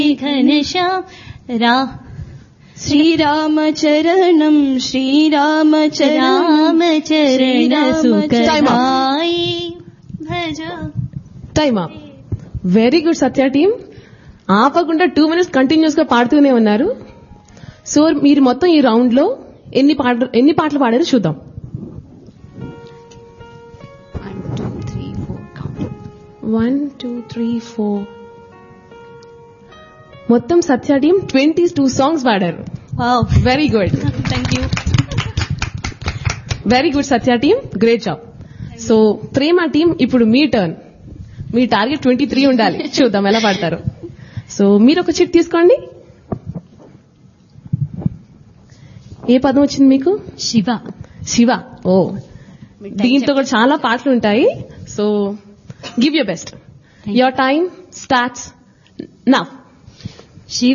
ఘనశ్యామ్ రా శ్రీరామచరణం శ్రీరామచరణం రామచరణ Time up. సుఖదాయి భజ time up very good Satya team ఆపకుండా టూ మినిట్స్ కంటిన్యూస్ గా పాడుతూనే ఉన్నారు సో మీరు మొత్తం ఈ రౌండ్ లో ఎన్ని పాటలు ఎన్ని పాటలు పాడారో చూద్దాం వన్ టూ త్రీ ఫోర్ మొత్తం Satya team twenty two songs పాడారు wow very good thank you very good Satya team great job so Prema team ఇప్పుడు మీ టర్న్ మీ టార్గెట్ ట్వంటీ త్రీ ఉండాలి చూద్దాం ఎలా పడతారు సో మీరు ఒక చిట్ తీసుకోండి ఏ పదం వచ్చింది మీకు శివ శివ ఓ దీంతో కూడా చాలా పాటలు ఉంటాయి so give you best your time starts now